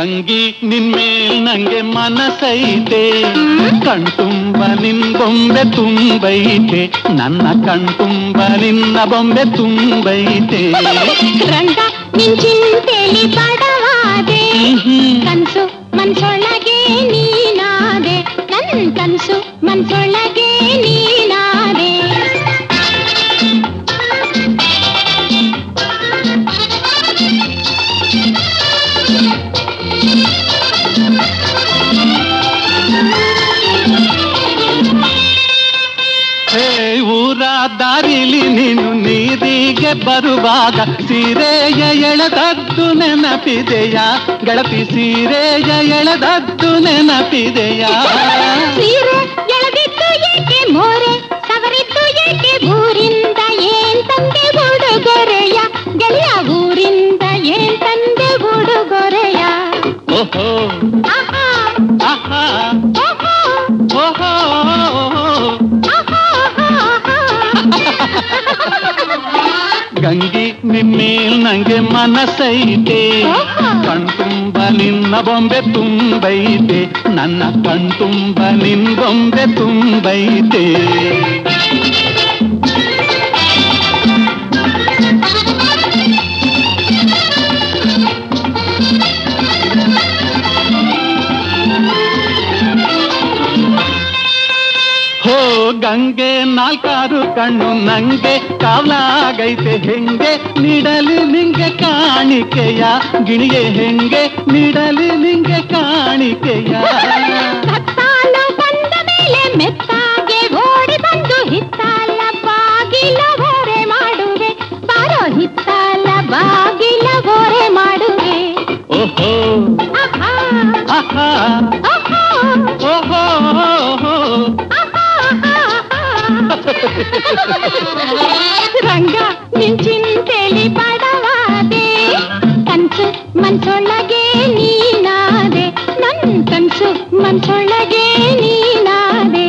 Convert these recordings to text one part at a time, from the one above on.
ಗಂಗಿ ನಿನ್ಮೇಲ್ ನಂಗೆ ಮನಸೈತೆ ಕಣ್ತುಂಬ ನಿನ್ ಬೊಂಬೆ ತುಂಬೈತೆ ನನ್ನ ಕಣ್ತುಂಬ ನಿನ್ನ ಬೊಂಬೆ ತುಂಬೈತೆ ರಂಗ ನಿನ್ ಚಿಂತೆಲಿ ಬಡವಾದೆ ಕನ್ಸು ಮನ್ಸೊಳಗೆ ನೀನಾದೆ ನನ್ ಕನ್ಸು ಮನ್ಸೊಳಗೆ ನೀನಾದೆ ಹೇ ಊರ ದಾರಿಲಿ ನೀನು ನೀರಿಗೆ ಬರುವಾಗ ಸೀರೆಯ ಎಳೆದದ್ದು ನೆನಪಿದೆಯಾ ಗೆಳತಿ ಸೀರೆಯ ಎಳೆದದ್ದು ನೆನಪಿದೆಯಾ ಸೀರೆ ಎಳೆದಿದ್ದು ಏಕೆ ಮೋರೆ ಸವರಿದ್ದು ಏಕೆ ಊರಿಂದ ಏನ್ ತಂದೆ ಉಡುಗೊರೆಯ ಗೆಳೆಯ ಊರಿಂದ ಏನ್ ತಂದೆ ಉಡುಗೊರೆಯ ಓಹೋ ಆಹಾ ಆಹಾ ಓಹೋ ಓಹೋ ಆಹಾ ಆಹಾ ಗಂಗಿ ನಿನ್ಮೇಲ್ ನಂಗೆ ಮನಸೈತೆ ಕಣ್ತುಂಬ ನಿನ್ನ ಬೊಂಬೆ ತುಂಬೈತೆ ನನ್ನ ಕಣ್ತುಂಬ ನಿನ್ ಬೊಂಬೆ ತುಂಬೈತೆ ಹೋ ಗಂಗೆ ನಾಲ್ಕಾರು ಕಣ್ಣು ನಂಗೆ ಕಾವಲಾಗೈತೆ ಹೆಂಗೆ ನೀಡಲಿ ನಿಂಗೆ ಕಾಣಿಕೆಯ ಗಿಣಿಗೆ ಹೆಂಗೆ ನೀಡಲಿ ನಿಂಗೆ ಕಾಣಿಕೆಯ ಕತ್ತಾಲು ಬಂದ ಮೇಲೆ ಮೆತ್ತಾಗೆ ಓಡಿ ಬಂದು ಹಿತ್ತಾಲ ಬಾಗಿಲ ಓರೆ ಮಾಡುವೆ ಬಾರೋ ಹಿತ್ತಾಲ ಬಾಗಿಲ ಓರೆ ಮಾಡುವೆ ಓಹೋ ಆಹಾ ಆಹಾ ಆಹಾ ಓಹೋ ಓಹೋ. ಆಹಾ ರಂಗ ನಿನ್ ಚಿಂತೆಲಿ ಬಡವಾದೆ ಕನ್ಸು ಮನ್ಸೊಳಗೆ ನೀನಾದೆ ನನ್ ಕನ್ಸು ಮನ್ಸೊಳಗೆ ನೀನಾದೆ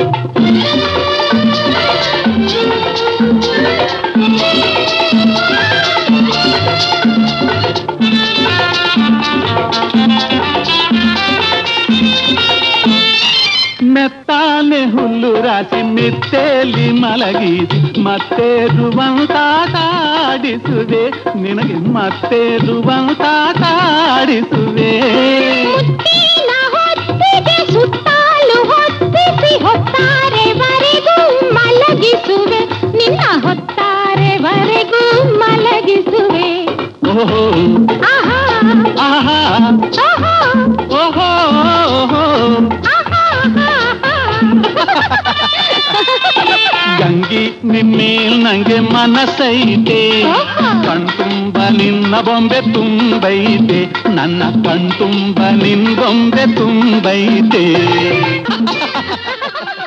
ಮೆತ್ತಾನೆ ಹುಲ್ಲು ರಾಶಿ ಮಿತ್ತೇಲಿ ಮಲಗಿಸಿ ಮತ್ತೆ ರುವಂತಾಡಿಸುವೆ ನಿನಗೆ ಮತ್ತೆ ರುವಂತಾಡಿಸುವೆ ಮುತ್ತಿನ ಹೊತ್ತಿಗೆ ಸುತ್ತಾಲು ಹೊತ್ತಿಸಿ ಹೊತ್ತಾರೆವರೆಗೂ ಮಲಗಿಸುವೆ ನಿನ್ನ ಹೊತ್ತಾರೆವರೆಗೂ ಮಲಗಿಸುವೆ ಓಹೋ ಆಹಾ ಆಹಾ ಆಹಾ ಓಹೋ ಓಹೋ ಆಹಾ ಗಂಗಿ ನಿನ್ಮೇಲ್ ನಂಗೆ ಮನಸೈತೆ ಕಣ್ತುಂಬ ನಿನ್ನ ಬೊಂಬೆ ತುಂಬೈತೆ ನನ್ನ ಕಣ್ತುಂಬ ನಿನ್ ಬೊಂಬೆ ತುಂಬೈತೆ